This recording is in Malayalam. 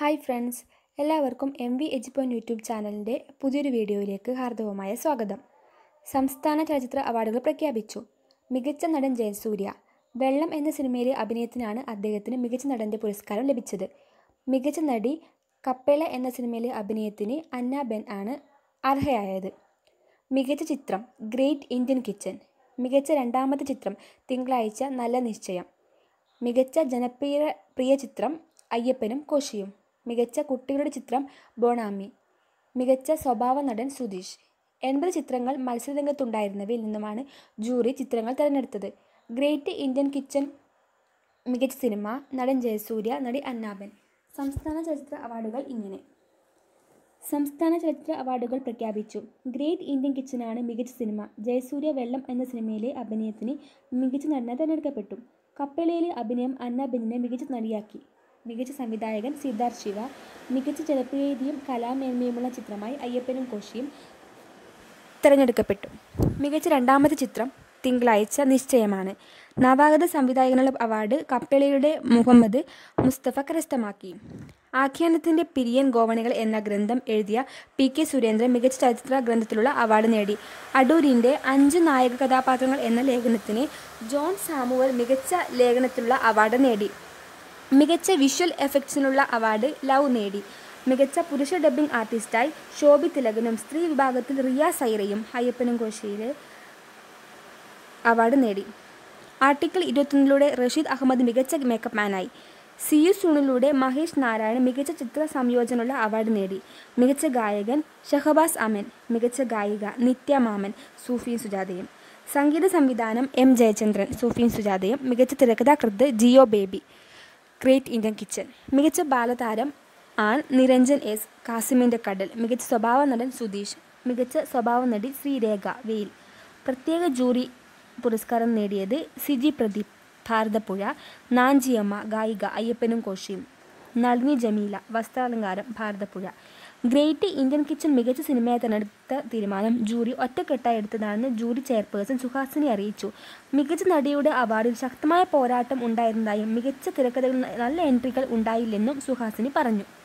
ഹായ് ഫ്രണ്ട്സ് എല്ലാവർക്കും എം വി എജിപ്പോൻ യൂട്യൂബ് ചാനലിൻ്റെ പുതിയൊരു വീഡിയോയിലേക്ക് ഹാർദവമായ സ്വാഗതം സംസ്ഥാന ചലച്ചിത്ര അവാർഡുകൾ പ്രഖ്യാപിച്ചു മികച്ച നടൻ ജയസൂര്യ വെള്ളം എന്ന സിനിമയിലെ അഭിനയത്തിനാണ് അദ്ദേഹത്തിന് മികച്ച നടൻ്റെ പുരസ്കാരം ലഭിച്ചത് മികച്ച നടി കപ്പേള എന്ന സിനിമയിലെ അഭിനയത്തിന് അന്ന ബെൻ ആണ് അർഹയായത് മികച്ച ചിത്രം ഗ്രേറ്റ് ഇന്ത്യൻ കിച്ചൻ മികച്ച രണ്ടാമത്തെ ചിത്രം തിങ്കളാഴ്ച നല്ല നിശ്ചയം മികച്ച ജനപ്രിയ പ്രിയ ചിത്രം അയ്യപ്പനും കോശിയും മികച്ച കുട്ടികളുടെ ചിത്രം ബോണാമി മികച്ച സ്വഭാവ നടൻ സുധീഷ് എൺപത് ചിത്രങ്ങൾ മത്സരരംഗത്തുണ്ടായിരുന്നവയിൽ നിന്നുമാണ് ജൂറി ചിത്രങ്ങൾ തിരഞ്ഞെടുത്തത് ഗ്രേറ്റ് ഇന്ത്യൻ കിച്ചൻ മികച്ച സിനിമ നടൻ ജയസൂര്യ നടി അന്നാബൻ സംസ്ഥാന ചലച്ചിത്ര അവാർഡുകൾ ഇങ്ങനെ സംസ്ഥാന ചലച്ചിത്ര അവാർഡുകൾ പ്രഖ്യാപിച്ചു ഗ്രേറ്റ് ഇന്ത്യൻ കിച്ചനാണ് മികച്ച സിനിമ ജയസൂര്യ വെള്ളം എന്ന സിനിമയിലെ അഭിനയത്തിന് മികച്ച നടനായി തിരഞ്ഞെടുക്കപ്പെട്ടു കപ്പലയിലെ അഭിനയം അന്ന ബെന്നിനെ മികച്ച നടിയാക്കി മികച്ച സംവിധായകൻ സിദ്ധാർത്ഥ് ശിവ മികച്ച ജനപ്രിയതയും കലാമേന്മയുമുള്ള ചിത്രമായി അയ്യപ്പനും കോശിയും തിരഞ്ഞെടുക്കപ്പെട്ടു മികച്ച രണ്ടാമത്തെ ചിത്രം തിങ്കളാഴ്ച നിശ്ചയമാണ് നവാഗത സംവിധായകനുള്ള അവാർഡ് കപ്പലയുടെ മുഹമ്മദ് മുസ്തഫ കരസ്ഥമാക്കി ആഖ്യാനത്തിൻ്റെ പിരിയൻ ഗോവണികൾ എന്ന ഗ്രന്ഥം എഴുതിയ പി കെ സുരേന്ദ്രൻ മികച്ച ചലച്ചിത്ര ഗ്രന്ഥത്തിലുള്ള അവാർഡ് നേടി അടൂരിൻ്റെ അഞ്ച് നായക കഥാപാത്രങ്ങൾ എന്ന ലേഖനത്തിന് ജോൺ സാമുവൽ മികച്ച ലേഖനത്തിലുള്ള അവാർഡ് നേടി മികച്ച വിഷ്വൽ എഫക്ട്സിനുള്ള അവാർഡ് ലവ് നേടി മികച്ച പുരുഷ ഡബ്ബിംഗ് ആർട്ടിസ്റ്റായി ശോഭി തിലകനും സ്ത്രീ വിഭാഗത്തിൽ റിയ സൈറയും അയ്യപ്പനും കോശയിലെ അവാർഡ് നേടി ആർട്ടിക്കിൾ ഇരുപത്തൊന്നിലൂടെ റഷീദ് അഹമ്മദ് മികച്ച മേക്കപ്പ് മാനായി സി യു സൂണിലൂടെ മഹേഷ് നാരായൺ മികച്ച ചിത്ര സംയോജനമുള്ള അവാർഡ് നേടി മികച്ച ഗായകൻ ഷഹബാസ് അമൻ മികച്ച ഗായിക നിത്യ മാമൻ സൂഫിയും സുജാതയും സംഗീത സംവിധാനം എം ജയചന്ദ്രൻ സൂഫിയും സുജാതയും മികച്ച തിരക്കഥാകൃത്ത് Jeo Baby great Indian kitchen മികച്ച ബാലതാരം ആൺ നിരഞ്ജൻ എസ് കാസിമിൻ്റെ കടൽ മികച്ച സ്വഭാവ നടൻ സുധീഷ് മികച്ച സ്വഭാവ നടി ശ്രീരേഖ വെയിൽ പ്രത്യേക ജൂറി പുരസ്കാരം നേടിയത് സിജി പ്രദീപ് ഭാരതപ്പുഴ നാഞ്ചിയമ്മ ഗായിക അയ്യപ്പനും കോശിയും നളിനി ജമീല വസ്ത്രാലങ്കാരം ഭാരതപ്പുഴ ഗ്രേറ്റ് ഇന്ത്യൻ കിച്ചൺ മികച്ച സിനിമയായി തിരഞ്ഞെടുത്ത തീരുമാനം ജൂറി ഒറ്റക്കെട്ടായി എടുത്തതാണെന്ന് ജൂറി ചെയർപേഴ്സൺ സുഹാസിനി അറിയിച്ചു മികച്ച നടിയുടെ അവാർഡിൽ ശക്തമായ പോരാട്ടം ഉണ്ടായിരുന്നതായും മികച്ച തിരക്കഥകൾ നല്ല എൻട്രികൾ ഉണ്ടായില്ലെന്നും സുഹാസിനി പറഞ്ഞു